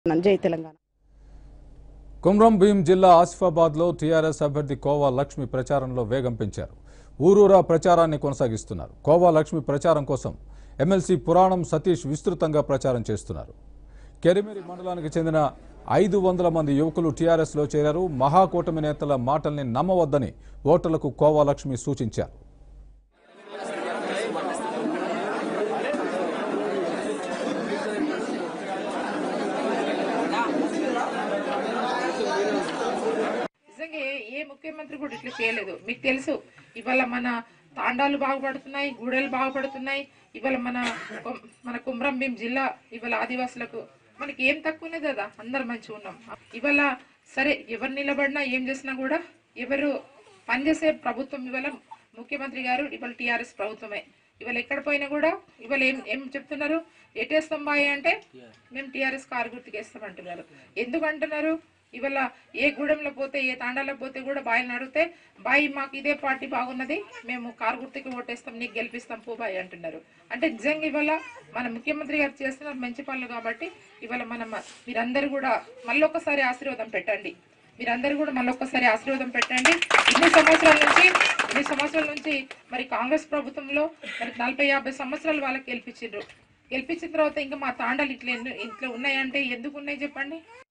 జై తెలంగాణ కుమ్రం భీం జిల్లా ఆసిఫాబాద్లో టీఆర్ఎస్ అభ్యర్థి కోవా లక్ష్మి ప్రచారంలో వేగం పెంచారు ఊరూరా ప్రచారాన్ని కొనసాగిస్తున్నారు కోవా లక్ష్మి ప్రచారం కోసం ఎమ్మెల్సీ పురాణం సతీష్ విస్తృతంగా ప్రచారం చేస్తున్నారు కెరిమిరి మండలానికి చెందిన ఐదు వందల మంది యువకులు టీఆర్ఎస్లో చేరారు మహాకూటమి నేతల మాటల్ని నమ్మవద్దని ఓటర్లకు కోవా లక్ష్మి సూచించారు నిజంగా ఏ- ఏ ముఖ్యమంత్రి కూడా ఇట్లా చేయలేదు మీకు తెలుసు ఇవాళ మన తాండాలు బాగుపడుతున్నాయి గూడెలు బాగుపడుతున్నాయి ఇవాళ మన కొం- మన కుమ్రం భీం జిల్లా ఇవాళ ఆదివాసులకు మనకి ఏం తక్కువ ఉన్నది కదా అందరు మంచిగా ఉన్నాం ఇవాళ సరే ఎవరు నిలబడినా ఏం చేసినా కూడా ఎవరు పనిచేసే ప్రభుత్వం ఇవాళ ముఖ్యమంత్రి గారు ఇవాళ టీఆర్ఎస్ ప్రభుత్వమే ఇవాళ ఎక్కడ పోయినా కూడా ఇవాళ ఏం ఏం చెప్తున్నారు ఎటేస్తాం బాయ్ అంటే మేము టీఆర్ఎస్ కారు గుర్తుకేస్తాం అంటున్నారు ఎందుకు అంటున్నారు ఇవాళ ఏ గూడెంలో పోతే ఏ తాండాలో పోతే కూడా బాయిని అడిగితే బాయ్ మాకు ఇదే పార్టీ బాగున్నది మేము కారు గుర్తుకి ఓటేస్తాం నీకు గెలిపిస్తాం పో బాయ్ అంటున్నారు అంటే నిజంగా ఇవాళ మన ముఖ్యమంత్రి గారు చేస్తున్నారు మంచి పనులు కాబట్టి ఇవాళ మనం మీరందరూ కూడా మళ్ళొకసారి ఆశీర్వాదం పెట్టండి మీరందరూ కూడా మళ్ళొక్కసారి ఆశీర్వాదం పెట్టండి ఇన్ని సంవత్సరాల నుంచి ఇన్ని సంవత్సరాల నుంచి మరి కాంగ్రెస్ ప్రభుత్వంలో మరి నలభై యాభై సంవత్సరాలు వాళ్ళకి గెలిపించిండ్రు గెలిపించిన తర్వాత ఇంకా మా తాండాలు ఇట్లా ఎన్ని- ఇట్లా ఉన్నాయంటే ఎందుకు ఉన్నాయి చెప్పండి